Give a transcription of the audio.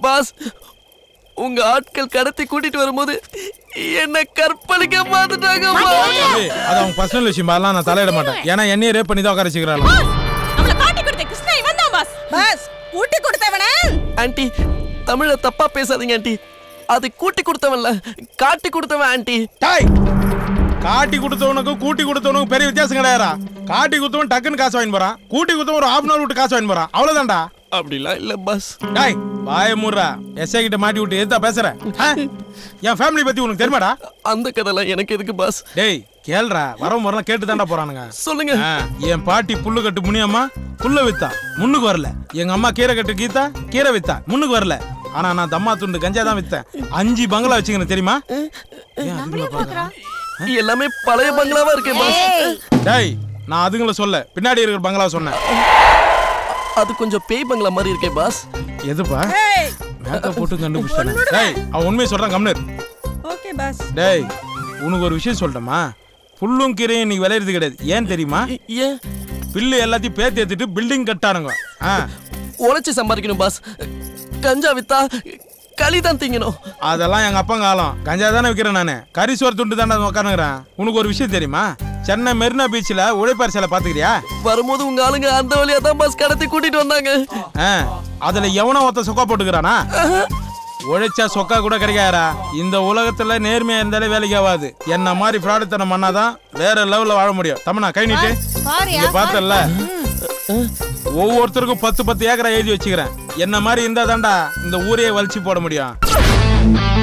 Pass உங்க ஆட்கள் கடத்தி கூட்டிட்டு வரும்போது என்ன கற்பழிக்க பார்த்துட்டாங்க பாஸ் ஏய், அது அவங்க பர்சனல் விஷயம் அதெல்லாம் நான் தலையிட மாட்டேன் ஏன்னா என்னையே ரேப் பண்ணி தான் உட்கார வச்சுக்கிறாள் நம்மள காட்டி கொடுத்த கிருஷ்ணா இவன் தான் பாஸ் பஸ் ஊட்டி கொடுத்தவன ஆன்ட்டி தமிழ தப்பா பேசாதீங்க ஆன்ட்டி அது கூட்டி கொடுத்தவன்ல காட்டி கொடுத்தவன் ஆன்ட்டி டாய் காட்டி கொடுத்தவனுக்கும் கூட்டி கொடுத்தவனுக்கும் பெரிய வித்தியாசம் கிடையாதா காட்டி கொடுத்தவன் டக்குன்னு காசு வாங்கி போறான் கூட்டி கொடுத்தவன் ஒரு ஹாஃப் அன் விட்டு காசு வாங்கி போறான் அவ்வளவுதான்டா அப்படிலாம் இல்ல பாஸ் டாய் வாய முறா எஸ்ஐ கிட்ட மாட்டி விட்டு எதுதா பேசுற ஆ? என் ஃபேமிலி பத்தி உனக்கு தெரியுமாடா அந்த கதைலாம் எனக்கு எதுக்கு பாஸ் டேய் கேள்றா வர முறைலாம் கேட்டு தான்டா போறானுங்க சொல்லுங்க ஆ, என் பாட்டி புல்லு கட்டு முனியம்மா புல்ல வித்தா முன்னுக்கு வரல எங்க அம்மா கீரை கட்டு கீதா கீரை வித்தா முன்னுக்கு வரல ஆனா நான் தம்மா துண்டு கஞ்சா தான் வித்தேன் அஞ்சு பங்களா வச்சுக்கிறேன் தெரியுமா ஏன் அதுங்களை பார்க்கற? எல்லாமே பழைய பங்களாவா இருக்கே பாஸ் டேய் நான் அதுங்கள சொல்ல பின்னாடி இருக்கிற பங்களா சொன்னேன் அது கொஞ்சம் பேய் பங்களா மாதிரி இருக்கே பாஸ் எதுப்பா மேக்கப் போட்டு கண்டுபிடிச்சானே டேய் அவன் உண்மையை சொல்றான் கம்னர் ஓகே பஸ் டேய் உனக்கு ஒரு விஷயம் சொல்லட்டுமா புல்லும் கீரையும் இன்னைக்கு விளையிறது கிடையாது ஏன் தெரியுமா இ- ஏன் பில்லு எல்லாத்தையும் பேத்து ஏத்திட்டு பில்டிங் கட்டானுங்க ஆ உழைச்சு சம்பாதிக்கணும் பாஸ் கஞ்சா வித்தா களி தான் திங்கணும் அதெல்லாம் எங்க அப்பா காலம் கஞ்சா தானே விற்கிறேன் நானு கறி சோறு துண்டு தானே உட்காந்துக்கிறேன் உனக்கு ஒரு விஷயம் தெரியுமா சென்னை மெரினா பீச்சில் உழைப்பார் சிலை பார்த்துக்கிறியா வரும்போது உங்க ஆளுங்க அந்த வழியா தான் பாஸ் கடத்தி கூட்டிட்டு வந்தாங்க ஆ அதுல எவனோ ஒருத்த சொக்கா போட்டுக்கிறானா உழைச்சா சொக்கா கூட கிடைக்காதா இந்த உலகத்துல நேர்மையா இருந்தாலே வேலைக்கு ஆகாது என்ன மாதிரி ஃப்ராடுத்தனம் பண்ணாதான் வேற லெவல்ல வாழ முடியும் தமிழா கை நீட்டு இங்க பார்த்தல ஒவ்வொருத்தருக்கும் பத்து பத்து ஏக்கரா எழுதி வச்சுக்கிறேன் என்ன மாதிரி இருந்தா தான்டா இந்த ஊரையே வலிச்சு போட முடியும்